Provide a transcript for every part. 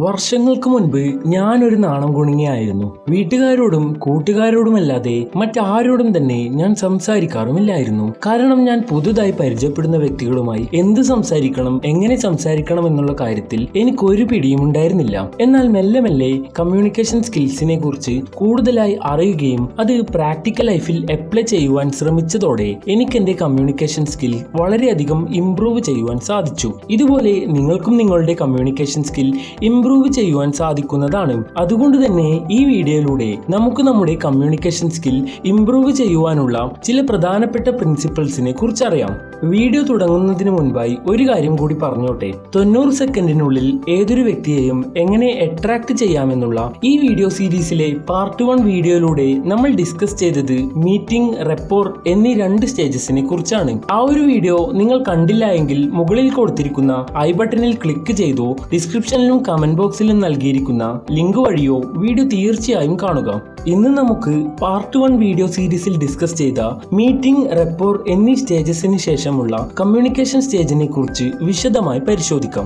വർഷങ്ങൾക്ക് മുൻപ് ഞാനൊരു നാണം കുണുങ്ങിയായിരുന്നു വീട്ടുകാരോടും കൂട്ടുകാരോടുമല്ലാതെ മറ്റാരോടും തന്നെ ഞാൻ സംസാരിക്കാറുമില്ലായിരുന്നു കാരണം ഞാൻ പുതുതായി പരിചയപ്പെടുന്ന വ്യക്തികളുമായി എന്ത് സംസാരിക്കണം എങ്ങനെ സംസാരിക്കണം എന്നുള്ള കാര്യത്തിൽ എനിക്ക് ഒരു പിടിയും ഉണ്ടായിരുന്നില്ല എന്നാൽ മെല്ലെ മെല്ലെ കമ്മ്യൂണിക്കേഷൻ സ്കിൽസിനെ കുറിച്ച് കൂടുതലായി അറിയുകയും അത് പ്രാക്ടിക്കൽ ലൈഫിൽ അപ്ലൈ ചെയ്യുവാൻ ശ്രമിച്ചതോടെ എനിക്ക് എന്റെ കമ്മ്യൂണിക്കേഷൻ സ്കിൽ വളരെയധികം ഇംപ്രൂവ് ചെയ്യുവാൻ സാധിച്ചു ഇതുപോലെ നിങ്ങൾക്കും നിങ്ങളുടെ കമ്മ്യൂണിക്കേഷൻ സ്കിൽ ഇംപ്രൂവ് ചെയ്യുവാൻ സാധിക്കുന്നതാണ് അതുകൊണ്ട് തന്നെ ഈ വീഡിയോയിലൂടെ നമുക്ക് നമ്മുടെ കമ്മ്യൂണിക്കേഷൻ സ്കിൽ ഇംപ്രൂവ് ചെയ്യുവാനുള്ള ചില പ്രധാനപ്പെട്ട പ്രിൻസിപ്പിൾസിനെ കുറിച്ച് അറിയാം വീഡിയോ തുടങ്ങുന്നതിന് മുൻപായി ഒരു കാര്യം കൂടി പറഞ്ഞോട്ടെ തൊണ്ണൂറ് സെക്കൻഡിനുള്ളിൽ ഏതൊരു വ്യക്തിയെയും എങ്ങനെ അട്രാക്ട് ചെയ്യാമെന്നുള്ള ഈ വീഡിയോ സീരീസിലെ പാർട്ട് വൺ വീഡിയോയിലൂടെ നമ്മൾ ഡിസ്കസ് ചെയ്തത് മീറ്റിംഗ് റെപ്പോർ എന്നീ രണ്ട് സ്റ്റേജസിനെ കുറിച്ചാണ് ആ ഒരു വീഡിയോ നിങ്ങൾ കണ്ടില്ല എങ്കിൽ മുകളിൽ കൊടുത്തിരിക്കുന്ന ഐ ബട്ടണിൽ ക്ലിക്ക് ചെയ്തോ ഡിസ്ക്രിപ്ഷനിലും കമന്റ് ബോക്സിലും നൽകിയിരിക്കുന്ന ലിങ്ക് വഴിയോ വീഡിയോ തീർച്ചയായും കാണുക ഇന്ന് നമുക്ക് പാർട്ട് വൺ വീഡിയോ സീരീസിൽ ഡിസ്കസ് ചെയ്ത മീറ്റിംഗ് റെപ്പോർ എന്നീ സ്റ്റേജസിന് ശേഷമുള്ള കമ്മ്യൂണിക്കേഷൻ സ്റ്റേജിനെ കുറിച്ച് വിശദമായി പരിശോധിക്കാം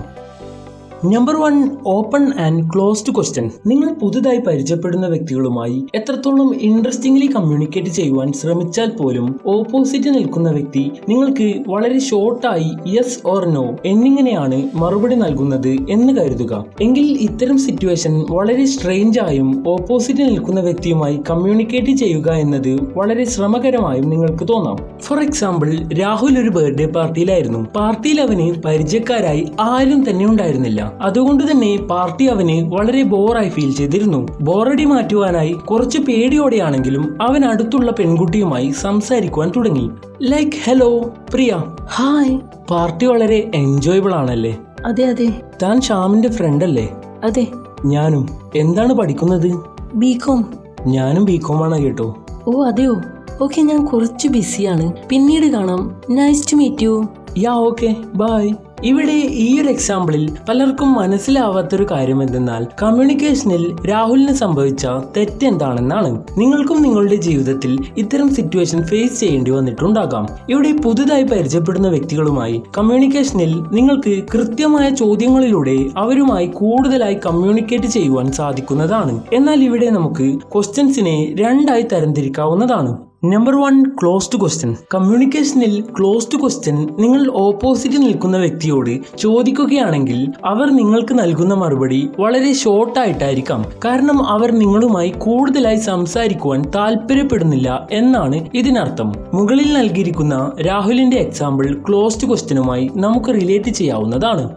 number one open and closed question നിങ്ങൾ പുതുതായി പരിചയപ്പെടുന്ന വ്യക്തികളുമായി എത്രത്തോളം ഇൻട്രസ്റ്റിംഗ്ലി കമ്മ്യൂണിക്കേറ്റ് ചെയ്യുവാൻ ശ്രമിച്ചാൽ പോലും ഓപ്പോസിറ്റ് നിൽക്കുന്ന വ്യക്തി നിങ്ങൾക്ക് വളരെ ഷോർട്ടായി യെസ് ഓർ നോ എന്നിങ്ങനെയാണ് മറുപടി നൽകുന്നത് എന്ന് കരുതുക എങ്കിൽ ഇത്തരം സിറ്റുവേഷൻ വളരെ സ്ട്രേഞ്ച് ആയും ഓപ്പോസിറ്റ് നിൽക്കുന്ന വ്യക്തിയുമായി കമ്മ്യൂണിക്കേറ്റ് ചെയ്യുക എന്നത് വളരെ ശ്രമകരമായും നിങ്ങൾക്ക് തോന്നാം ഫോർ എക്സാമ്പിൾ രാഹുൽ ഒരു ബർത്ത്ഡേ പാർട്ടിയിലായിരുന്നു പാർട്ടിയിൽ അവന് പരിചയക്കാരായി ആരും തന്നെ ഉണ്ടായിരുന്നില്ല അതുകൊണ്ട് തന്നെ പാർട്ടി അവന് വളരെ ബോറായി ഫീൽ ചെയ്തിരുന്നു ബോറടി മാറ്റുവാനായി കുറച്ച് പേടിയോടെയാണെങ്കിലും അവൻ അടുത്തുള്ള പെൺകുട്ടിയുമായി സംസാരിക്കുവാൻ തുടങ്ങി like hello Priya hi party വളരെ എൻജോയബിൾ ആണല്ലേ അതെ അതെ താൻ ഷ്യാമിന്റെ ഫ്രണ്ട് അല്ലേ അതെ ഞാനും എന്താണ് പഠിക്കുന്നത് ബികോം ഞാനും ബികോം ആണ് കേട്ടോ ഓ അതെയോ ഓക്കെ ഞാൻ കുറച്ച് ബിസിയാണ് പിന്നീട് കാണാം nice to meet you yeah okay bye ഇവിടെ ഈ ഒരു എക്സാമ്പിളിൽ പലർക്കും മനസ്സിലാവാത്തൊരു കാര്യം എന്തെന്നാൽ കമ്മ്യൂണിക്കേഷനിൽ രാഹുലിന് സംഭവിച്ച തെറ്റ് എന്താണെന്നാണ് നിങ്ങൾക്കും നിങ്ങളുടെ ജീവിതത്തിൽ ഇത്തരം സിറ്റുവേഷൻ ഫേസ് ചെയ്യേണ്ടി വന്നിട്ടുണ്ടാകാം ഇവിടെ പുതുതായി പരിചയപ്പെടുന്ന വ്യക്തികളുമായി കമ്മ്യൂണിക്കേഷനിൽ നിങ്ങൾക്ക് കൃത്യമായ ചോദ്യങ്ങളിലൂടെ അവരുമായി കൂടുതലായി കമ്മ്യൂണിക്കേറ്റ് ചെയ്യുവാൻ സാധിക്കുന്നതാണ് എന്നാൽ ഇവിടെ നമുക്ക് ക്വസ്റ്റ്യൻസിനെ രണ്ടായി തരംതിരിക്കാവുന്നതാണ് നമ്പർ വൺ ക്ലോസ്ഡ് ക്വസ്റ്റ്യൻ കമ്മ്യൂണിക്കേഷനിൽ ക്ലോസ്ഡ് ക്വസ്റ്റ്യൻ നിങ്ങൾ ഓപ്പോസിറ്റ് നിൽക്കുന്ന വ്യക്തിയോട് ചോദിക്കുകയാണെങ്കിൽ അവർ നിങ്ങൾക്ക് നൽകുന്ന മറുപടി വളരെ ഷോർട്ട് ആയിട്ടായിരിക്കാം കാരണം അവർ നിങ്ങളുമായി കൂടുതലായി സംസാരിക്കുവാൻ താല്പര്യപ്പെടുന്നില്ല എന്നാണ് ഇതിനർത്ഥം മുകളിൽ നൽകിയിരിക്കുന്ന രാഹുലിന്റെ എക്സാമ്പിൾ ക്ലോസ്ഡ് ക്വസ്റ്റ്യനുമായി നമുക്ക് റിലേറ്റ് ചെയ്യാവുന്നതാണ്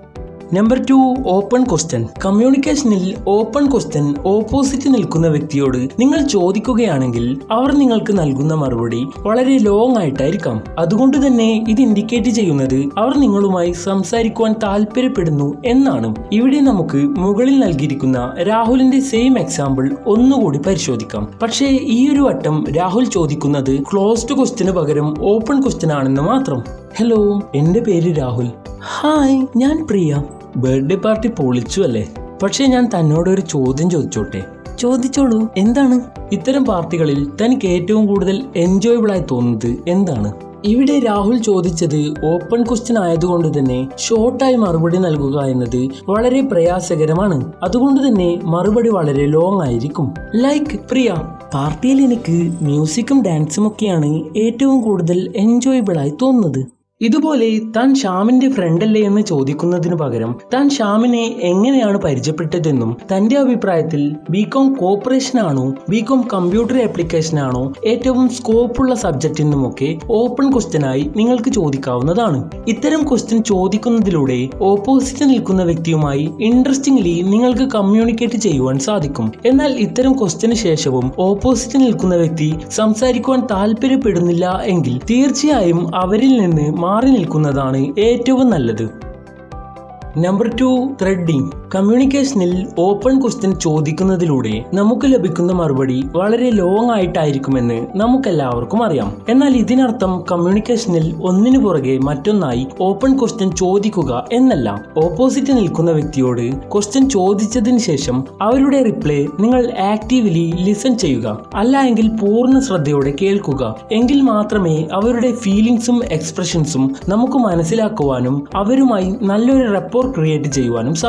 നമ്പർ ടു ഓപ്പൺ ക്വസ്റ്റ്യൻ കമ്മ്യൂണിക്കേഷനിൽ ഓപ്പൺ ക്വസ്റ്റ്യൻ ഓപ്പോസിറ്റ് നിൽക്കുന്ന വ്യക്തിയോട് നിങ്ങൾ ചോദിക്കുകയാണെങ്കിൽ അവർ നിങ്ങൾക്ക് നൽകുന്ന മറുപടി വളരെ ലോങ് ആയിട്ടായിരിക്കാം അതുകൊണ്ട് തന്നെ ഇത് ഇൻഡിക്കേറ്റ് ചെയ്യുന്നത് അവർ നിങ്ങളുമായി സംസാരിക്കുവാൻ താല്പര്യപ്പെടുന്നു എന്നാണ് ഇവിടെ നമുക്ക് മുകളിൽ നൽകിയിരിക്കുന്ന രാഹുലിന്റെ സെയിം എക്സാമ്പിൾ ഒന്നുകൂടി പരിശോധിക്കാം പക്ഷേ ഈ ഒരു വട്ടം രാഹുൽ ചോദിക്കുന്നത് ക്ലോസ്ഡ് ക്വസ്റ്റ്യന് പകരം ഓപ്പൺ ക്വസ്റ്റ്യൻ ആണെന്ന് മാത്രം ഹലോ എന്റെ പേര് രാഹുൽ ഹായ് ഞാൻ പ്രിയ ബർത്ത്ഡേ പാർട്ടി പൊളിച്ചു അല്ലേ പക്ഷേ ഞാൻ തന്നോട് ഒരു ചോദ്യം ചോദിച്ചോട്ടെ ചോദിച്ചോളൂ എന്താണ് ഇത്തരം പാർട്ടികളിൽ തനിക്ക് ഏറ്റവും കൂടുതൽ എൻജോയബിൾ ആയി തോന്നുന്നത് എന്താണ് ഇവിടെ രാഹുൽ ചോദിച്ചത് ഓപ്പൺ ക്വസ്റ്റ്യൻ ആയതുകൊണ്ട് തന്നെ ഷോർട്ടായി മറുപടി നൽകുക എന്നത് വളരെ പ്രയാസകരമാണ് അതുകൊണ്ട് തന്നെ മറുപടി വളരെ ലോങ് ആയിരിക്കും ലൈക്ക് പ്രിയ പാർട്ടിയിൽ എനിക്ക് മ്യൂസിക്കും ഡാൻസും ഒക്കെയാണ് ഏറ്റവും കൂടുതൽ എൻജോയബിൾ ആയി തോന്നുന്നത് ഇതുപോലെ താൻ ഷ്യാമിന്റെ ഫ്രണ്ടല്ലേ എന്ന് ചോദിക്കുന്നതിനു പകരം താൻ ഷ്യാമിനെ എങ്ങനെയാണ് പരിചയപ്പെട്ടതെന്നും തന്റെ അഭിപ്രായത്തിൽ ബികോം കോപ്പറേഷൻ ആണോ ബികോം കമ്പ്യൂട്ടർ ആപ്ലിക്കേഷൻ ആണോ ഏറ്റവും സ്കോപ്പുള്ള സബ്ജക്റ്റ് എന്നുമൊക്കെ ഓപ്പൺ ക്വസ്റ്റ്യൻ ആയി നിങ്ങൾക്ക് ചോദിക്കാവുന്നതാണ് ഇത്തരം ക്വസ്റ്റ്യൻ ചോദിക്കുന്നതിലൂടെ ഓപ്പോസിറ്റ് നിൽക്കുന്ന വ്യക്തിയുമായി ഇൻട്രസ്റ്റിംഗ്ലി നിങ്ങൾക്ക് കമ്മ്യൂണിക്കേറ്റ് ചെയ്യുവാൻ സാധിക്കും എന്നാൽ ഇത്തരം ക്വസ്റ്റ്യന് ശേഷവും ഓപ്പോസിറ്റ് നിൽക്കുന്ന വ്യക്തി സംസാരിക്കുവാൻ താല്പര്യപ്പെടുന്നില്ല എങ്കിൽ തീർച്ചയായും അവരിൽ നിന്ന് മാറി നിൽക്കുന്നതാണ് ഏറ്റവും നല്ലത് number two threading communication open question ചോദിക്കുന്നതിലൂടെ നമുക്ക് ലഭിക്കുന്ന മറുപടി വളരെ ലോങ് ആയിട്ടായിരിക്കുമെന്ന് നമുക്കെല്ലാവർക്കും അറിയാം എന്നാൽ ഇതിനർത്ഥം കമ്മ്യൂണിക്കേഷനിൽ ഒന്നിനു പുറകെ മറ്റൊന്നായി ഓപ്പൺ ക്വസ്റ്റ്യൻ ചോദിക്കുക എന്നല്ല ഓപ്പോസിറ്റ് നിൽക്കുന്ന വ്യക്തിയോട് ക്വസ്റ്റ്യൻ ചോദിച്ചതിന് ശേഷം അവരുടെ റിപ്ലൈ നിങ്ങൾ ആക്റ്റീവ്ലി ലിസൺ ചെയ്യുക അല്ല എങ്കിൽ പൂർണ്ണ ശ്രദ്ധയോടെ കേൾക്കുക എങ്കിൽ മാത്രമേ അവരുടെ ഫീലിംഗ്സും എക്സ്പ്രഷൻസും നമുക്ക് മനസ്സിലാക്കുവാനും അവരുമായി നല്ലൊരു റെപ്പോർ ക്രിയേറ്റ് ചെയ്യുവാനും സാധിക്കുകയുള്ളൂ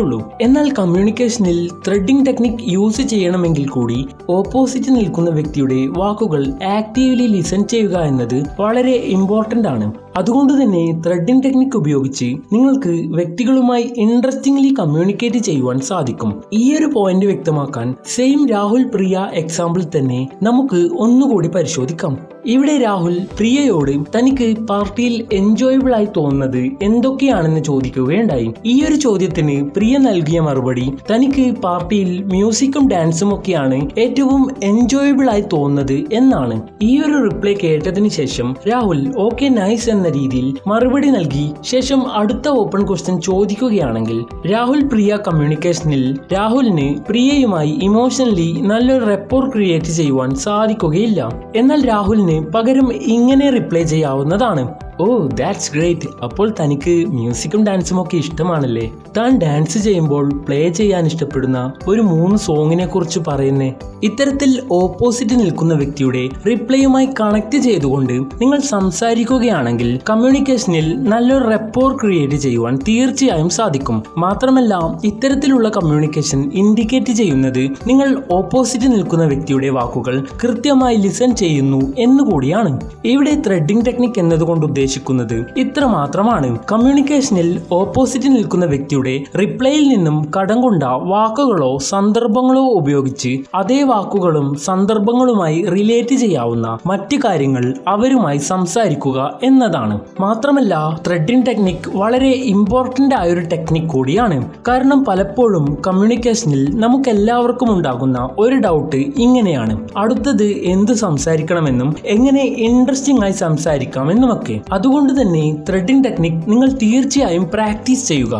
ഉള്ളൂ എന്നാൽ കമ്മ്യൂണിക്കേഷനിൽ ത്രെഡിംഗ് ടെക്നിക് യൂസ് ചെയ്യണമെങ്കിൽ കൂടി ഓപ്പോസിറ്റ് നിൽക്കുന്ന വ്യക്തിയുടെ വാക്കുകൾ ആക്റ്റീവ്ലി ലിസൺ ചെയ്യുക എന്നത് വളരെ ഇമ്പോർട്ടന്റ് ആണ് അതുകൊണ്ട് തന്നെ ത്രെഡിംഗ് ടെക്നിക് ഉപയോഗിച്ച് നിങ്ങൾക്ക് വ്യക്തികളുമായി ഇൻട്രസ്റ്റിംഗ്ലി കമ്മ്യൂണിക്കേറ്റ് ചെയ്യുവാൻ സാധിക്കും ഈ ഒരു പോയിന്റ് വ്യക്തമാക്കാൻ സെയിം രാഹുൽ പ്രിയ എക്സാമ്പിൾ തന്നെ നമുക്ക് ഒന്നുകൂടി പരിശോധിക്കാം ഇവിടെ രാഹുൽ പ്രിയയോട് തനിക്ക് പാർട്ടിയിൽ എൻജോയബിൾ ആയി തോന്നുന്നത് എന്തൊക്കെയാണെന്ന് ചോദിക്കുകയുണ്ടായി ഈ ഒരു ചോദ്യത്തിന് പ്രിയ നൽകിയ മറുപടി തനിക്ക് പാർട്ടിയിൽ മ്യൂസിക്കും ഡാൻസും ഒക്കെയാണ് ഏറ്റവും എൻജോയബിൾ ആയി തോന്നുന്നത് എന്നാണ് ഈ ഒരു റിപ്ലൈ കേട്ടതിന് ശേഷം രാഹുൽ ഓക്കെ നൈസ് എന്ന രീതിയിൽ മറുപടി നൽകി ശേഷം അടുത്ത ഓപ്പൺ ക്വസ്റ്റ്യൻ ചോദിക്കുകയാണെങ്കിൽ രാഹുൽ പ്രിയ കമ്മ്യൂണിക്കേഷനിൽ രാഹുലിന് പ്രിയയുമായി ഇമോഷണലി നല്ലൊരു റെപ്പോർ ക്രിയേറ്റ് ചെയ്യുവാൻ സാധിക്കുകയില്ല എന്നാൽ രാഹുലിന് പകരം ഇങ്ങനെ റിപ്ലൈ ചെയ്യാവുന്നതാണ് ഓ ദാറ്റ്സ് ഗ്രേറ്റ് അപ്പോൾ തനിക്ക് മ്യൂസിക്കും ഡാൻസും ഒക്കെ ഇഷ്ടമാണല്ലേ താൻ ഡാൻസ് ചെയ്യുമ്പോൾ പ്ലേ ചെയ്യാൻ ഇഷ്ടപ്പെടുന്ന ഒരു മൂന്ന് സോങ്ങിനെ കുറിച്ച് പറയുന്നേ ഇത്തരത്തിൽ ഓപ്പോസിറ്റ് നിൽക്കുന്ന വ്യക്തിയുടെ റിപ്ലൈയുമായി കണക്ട് ചെയ്തുകൊണ്ട് നിങ്ങൾ സംസാരിക്കുകയാണെങ്കിൽ കമ്മ്യൂണിക്കേഷനിൽ നല്ലൊരു റെപ്പോർ ക്രിയേറ്റ് ചെയ്യുവാൻ തീർച്ചയായും സാധിക്കും മാത്രമല്ല ഇത്തരത്തിലുള്ള കമ്മ്യൂണിക്കേഷൻ ഇൻഡിക്കേറ്റ് ചെയ്യുന്നത് നിങ്ങൾ ഓപ്പോസിറ്റ് നിൽക്കുന്ന വ്യക്തിയുടെ വാക്കുകൾ കൃത്യമായി ലിസൺ ചെയ്യുന്നു എന്നുകൂടിയാണ് ഇവിടെ ത്രെഡിംഗ് ടെക്നിക് എന്നതുകൊണ്ട് ഉദ്ദേശിക്കുന്നത് ഇത്ര മാത്രമാണ് കമ്മ്യൂണിക്കേഷനിൽ ഓപ്പോസിറ്റ് നിൽക്കുന്ന വ്യക്തിയുടെ റിപ്ലൈയിൽ നിന്നും കടം കൊണ്ട വാക്കുകളോ സന്ദർഭങ്ങളോ ഉപയോഗിച്ച് അതേ വാക്കുകളും സന്ദർഭങ്ങളുമായി റിലേറ്റ് ചെയ്യാവുന്ന മറ്റ് കാര്യങ്ങൾ അവരുമായി സംസാരിക്കുക എന്നതാണ് മാത്രമല്ല ത്രെഡിംഗ് ടെക്നിക് വളരെ ഇമ്പോർട്ടന്റ് ആയ ഒരു ടെക്നിക് കൂടിയാണ് കാരണം പലപ്പോഴും കമ്മ്യൂണിക്കേഷനിൽ നമുക്ക് എല്ലാവർക്കും ഉണ്ടാകുന്ന ഒരു ഡൗട്ട് ഇങ്ങനെയാണ് അടുത്തത് എന്ത് സംസാരിക്കണമെന്നും എങ്ങനെ ഇൻട്രസ്റ്റിംഗ് ആയി സംസാരിക്കാമെന്നുമൊക്കെ അതുകൊണ്ട് തന്നെ ത്രെഡിംഗ് ടെക്നിക് നിങ്ങൾ തീർച്ചയായും പ്രാക്ടീസ് ചെയ്യുക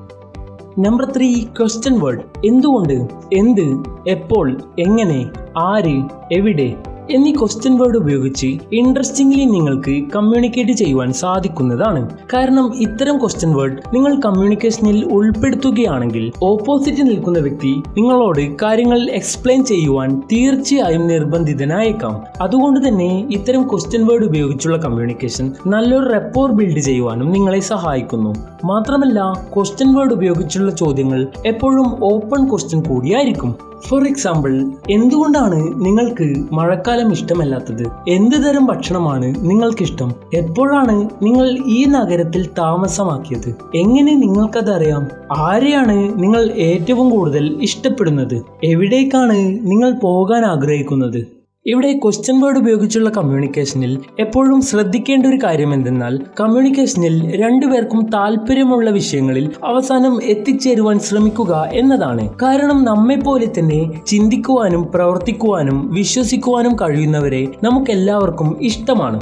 നമ്പർ ത്രീ ക്വസ്റ്റ്യൻ വേർഡ് എന്തുകൊണ്ട് എന്ത് എപ്പോൾ എങ്ങനെ ആര് എവിടെ എന്നീ ക്വസ്റ്റ്യൻ വേർഡ് ഉപയോഗിച്ച് ഇൻട്രസ്റ്റിംഗ്ലി നിങ്ങൾക്ക് കമ്മ്യൂണിക്കേറ്റ് ചെയ്യുവാൻ സാധിക്കുന്നതാണ് കാരണം ഇത്തരം ക്വസ്റ്റ്യൻ വേർഡ് നിങ്ങൾ കമ്മ്യൂണിക്കേഷനിൽ ഉൾപ്പെടുത്തുകയാണെങ്കിൽ ഓപ്പോസിറ്റ് നിൽക്കുന്ന വ്യക്തി നിങ്ങളോട് കാര്യങ്ങൾ എക്സ്പ്ലെയിൻ ചെയ്യുവാൻ തീർച്ചയായും നിർബന്ധിതനായേക്കാം അതുകൊണ്ട് തന്നെ ഇത്തരം ക്വസ്റ്റ്യൻ വേർഡ് ഉപയോഗിച്ചുള്ള കമ്മ്യൂണിക്കേഷൻ നല്ലൊരു റെപ്പോർ ബിൽഡ് ചെയ്യുവാനും നിങ്ങളെ സഹായിക്കുന്നു മാത്രമല്ല ക്വസ്റ്റ്യൻ വേർഡ് ഉപയോഗിച്ചുള്ള ചോദ്യങ്ങൾ എപ്പോഴും ഓപ്പൺ ക്വസ്റ്റ്യൻ കൂടിയായിരിക്കും ഫോർ എക്സാമ്പിൾ എന്തുകൊണ്ടാണ് നിങ്ങൾക്ക് മഴക്കാലം ഇഷ്ടമല്ലാത്തത് എന്ത് തരം ഭക്ഷണമാണ് നിങ്ങൾക്കിഷ്ടം എപ്പോഴാണ് നിങ്ങൾ ഈ നഗരത്തിൽ താമസമാക്കിയത് എങ്ങനെ നിങ്ങൾക്കത് അറിയാം ആരെയാണ് നിങ്ങൾ ഏറ്റവും കൂടുതൽ ഇഷ്ടപ്പെടുന്നത് എവിടേക്കാണ് നിങ്ങൾ പോകാൻ ആഗ്രഹിക്കുന്നത് ഇവിടെ ക്വസ്റ്റ്യൻ വേർഡ് ഉപയോഗിച്ചുള്ള കമ്മ്യൂണിക്കേഷനിൽ എപ്പോഴും ശ്രദ്ധിക്കേണ്ട ഒരു കാര്യം എന്തെന്നാൽ കമ്മ്യൂണിക്കേഷനിൽ രണ്ടുപേർക്കും താല്പര്യമുള്ള വിഷയങ്ങളിൽ അവസാനം എത്തിച്ചേരുവാൻ ശ്രമിക്കുക എന്നതാണ് കാരണം നമ്മെപ്പോലെ തന്നെ ചിന്തിക്കുവാനും പ്രവർത്തിക്കുവാനും വിശ്വസിക്കുവാനും കഴിയുന്നവരെ നമുക്കെല്ലാവർക്കും ഇഷ്ടമാണ്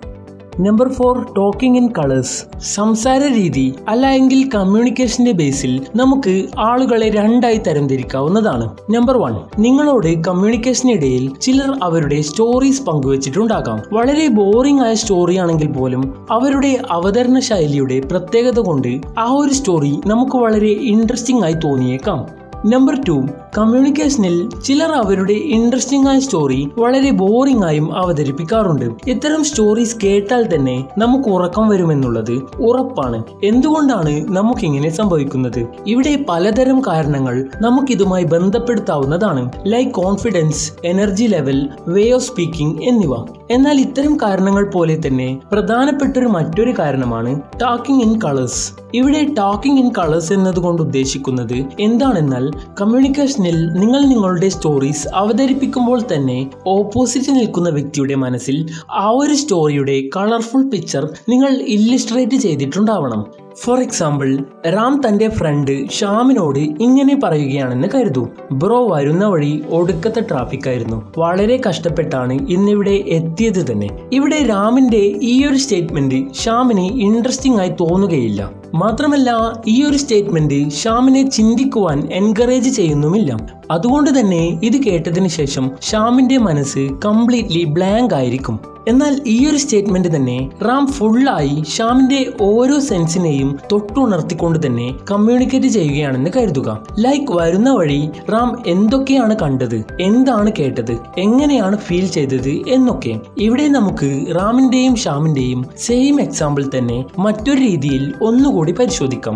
number four talking in colours സംസാര രീതി അല്ല എങ്കിൽ കമ്മ്യൂണിക്കേഷന്റെ ബേസിൽ നമുക്ക് ആളുകളെ രണ്ടായി തരംതിരിക്കാവുന്നതാണ് നമ്പർ വൺ നിങ്ങളോട് കമ്മ്യൂണിക്കേഷനിടയിൽ ചിലർ അവരുടെ സ്റ്റോറീസ് പങ്കുവച്ചിട്ടുണ്ടാകാം വളരെ ബോറിംഗ് ആയ സ്റ്റോറി ആണെങ്കിൽ പോലും അവരുടെ അവതരണ ശൈലിയുടെ പ്രത്യേകത കൊണ്ട് ആ ഒരു സ്റ്റോറി നമുക്ക് വളരെ ഇൻട്രസ്റ്റിംഗ് ആയി തോന്നിയേക്കാം നമ്പർ ടു കമ്മ്യൂണിക്കേഷനിൽ ചിലർ അവരുടെ ഇൻട്രസ്റ്റിംഗ് ആയ സ്റ്റോറി വളരെ ബോറിംഗ് ആയും അവതരിപ്പിക്കാറുണ്ട് ഇത്തരം സ്റ്റോറീസ് കേട്ടാൽ തന്നെ നമുക്ക് ഉറക്കം വരുമെന്നുള്ളത് ഉറപ്പാണ് എന്തുകൊണ്ടാണ് നമുക്കിങ്ങനെ സംഭവിക്കുന്നത് ഇവിടെ പലതരം കാരണങ്ങൾ നമുക്കിതുമായി ബന്ധപ്പെടുത്താവുന്നതാണ് like confidence energy level way of speaking എന്നിവ എന്നാൽ ഇത്തരം കാരണങ്ങൾ പോലെ തന്നെ പ്രധാനപ്പെട്ടൊരു മറ്റൊരു കാരണമാണ് ടാക്കിംഗ് ഇൻ കളേഴ്സ് ഇവിടെ ടാക്കിംഗ് ഇൻ കളേഴ്സ് എന്നതുകൊണ്ട് ഉദ്ദേശിക്കുന്നത് എന്താണെന്നാൽ കമ്മ്യൂണിക്കേഷനിൽ നിങ്ങൾ നിങ്ങളുടെ സ്റ്റോറീസ് അവതരിപ്പിക്കുമ്പോൾ തന്നെ ഓപ്പോസിറ്റ് നിൽക്കുന്ന വ്യക്തിയുടെ മനസ്സിൽ ആ ഒരു സ്റ്റോറിയുടെ കളർഫുൾ പിക്ചർ നിങ്ങൾ ഇല്ലിസ്ട്രേറ്റ് ചെയ്തിട്ടുണ്ടാവണം ഫോർ എക്സാമ്പിൾ റാം തന്റെ ഫ്രണ്ട് ഷ്യാമിനോട് ഇങ്ങനെ പറയുകയാണെന്ന് കരുതൂ ബ്രോ വരുന്ന വഴി ഒടുക്കത്തെ ട്രാഫിക് ആയിരുന്നു വളരെ കഷ്ടപ്പെട്ടാണ് ഇന്നിവിടെ എത്തിയത് തന്നെ ഇവിടെ രാമിന്റെ ഈ ഒരു സ്റ്റേറ്റ്മെന്റ് ഷ്യാമിന് ഇൻട്രസ്റ്റിംഗ് ആയി തോന്നുകയില്ല മാത്രമല്ല ഈ ഒരു സ്റ്റേറ്റ്മെന്റ് ഷ്യാമിനെ ചിന്തിക്കുവാൻ എൻകറേജ് ചെയ്യുന്നുമില്ല അതുകൊണ്ട് തന്നെ ഇത് കേട്ടതിന് ശേഷം ഷ്യാമിന്റെ മനസ്സ് കംപ്ലീറ്റ്ലി ബ്ലാങ്ക് ആയിരിക്കും എന്നാൽ ഈ ഒരു സ്റ്റേറ്റ്മെന്റ് തന്നെ റാം ഫുള്ളായി ഷ്യാമിന്റെ ഓരോ സെൻസിനെയും തൊട്ടുണർത്തിക്കൊണ്ട് തന്നെ കമ്മ്യൂണിക്കേറ്റ് ചെയ്യുകയാണെന്ന് കരുതുക ലൈക്ക് വരുന്ന വഴി റാം എന്തൊക്കെയാണ് കണ്ടത് എന്താണ് കേട്ടത് എങ്ങനെയാണ് ഫീൽ ചെയ്തത് എന്നൊക്കെ ഇവിടെ നമുക്ക് റാമിന്റെയും ഷ്യാമിന്റെയും സെയിം എക്സാമ്പിൾ തന്നെ മറ്റൊരു രീതിയിൽ ഒന്നുകൂടി പരിശോധിക്കാം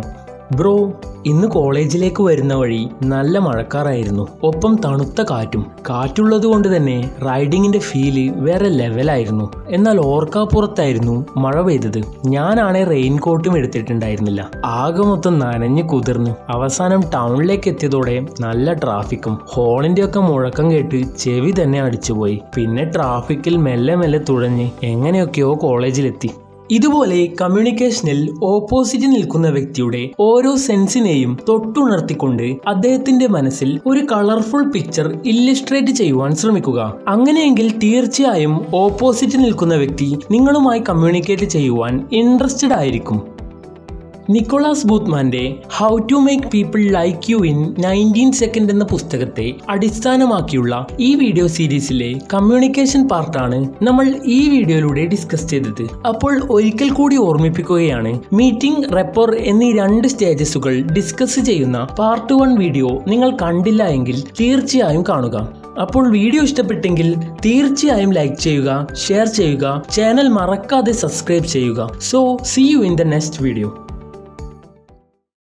ബ്രോ ഇന്ന് കോളേജിലേക്ക് വരുന്ന വഴി നല്ല മഴക്കാറായിരുന്നു ഒപ്പം തണുത്ത കാറ്റും കാറ്റുള്ളത് കൊണ്ട് തന്നെ റൈഡിങ്ങിന്റെ ഫീല് വേറെ ലെവലായിരുന്നു എന്നാൽ ഓർക്കാപ്പുറത്തായിരുന്നു മഴ പെയ്തത് ഞാനാണെ റെയിൻകോട്ടും എടുത്തിട്ടുണ്ടായിരുന്നില്ല ആകെ മൊത്തം നനഞ്ഞു കുതിർന്നു അവസാനം ടൗണിലേക്ക് എത്തിയതോടെ നല്ല ട്രാഫിക്കും ഹോളിന്റെ ഒക്കെ മുഴക്കം കേട്ട് ചെവി തന്നെ അടിച്ചുപോയി പിന്നെ ട്രാഫിക്കിൽ മെല്ലെ മെല്ലെ തുഴഞ്ഞ് എങ്ങനെയൊക്കെയോ കോളേജിലെത്തി ഇതുപോലെ കമ്മ്യൂണിക്കേഷനിൽ ഓപ്പോസിറ്റ് നിൽക്കുന്ന വ്യക്തിയുടെ ഓരോ സെൻസിനെയും തൊട്ടുണർത്തിക്കൊണ്ട് അദ്ദേഹത്തിന്റെ മനസ്സിൽ ഒരു കളർഫുൾ പിക്ചർ ഇല്ലിസ്ട്രേറ്റ് ചെയ്യുവാൻ ശ്രമിക്കുക അങ്ങനെയെങ്കിൽ തീർച്ചയായും ഓപ്പോസിറ്റ് നിൽക്കുന്ന വ്യക്തി നിങ്ങളുമായി കമ്മ്യൂണിക്കേറ്റ് ചെയ്യുവാൻ ഇൻട്രസ്റ്റഡ് ആയിരിക്കും നിക്കോളാസ് ബൂത്ത്മാന്റെ how to make people like you in nineteen second എന്ന പുസ്തകത്തെ അടിസ്ഥാനമാക്കിയുള്ള ഈ വീഡിയോ സീരീസിലെ കമ്മ്യൂണിക്കേഷൻ പാർട്ടാണ് നമ്മൾ ഈ വീഡിയോയിലൂടെ ഡിസ്കസ് ചെയ്തത് അപ്പോൾ ഒരിക്കൽ കൂടി ഓർമ്മിപ്പിക്കുകയാണ് മീറ്റിംഗ് റെപ്പോർ എന്നീ രണ്ട് സ്റ്റേജസുകൾ ഡിസ്കസ് ചെയ്യുന്ന പാർട്ട് വൺ വീഡിയോ നിങ്ങൾ കണ്ടില്ല എങ്കിൽ തീർച്ചയായും കാണുക അപ്പോൾ വീഡിയോ ഇഷ്ടപ്പെട്ടെങ്കിൽ തീർച്ചയായും ലൈക്ക് ചെയ്യുക ഷെയർ ചെയ്യുക ചാനൽ മറക്കാതെ സബ്സ്ക്രൈബ് ചെയ്യുക so see you in the next video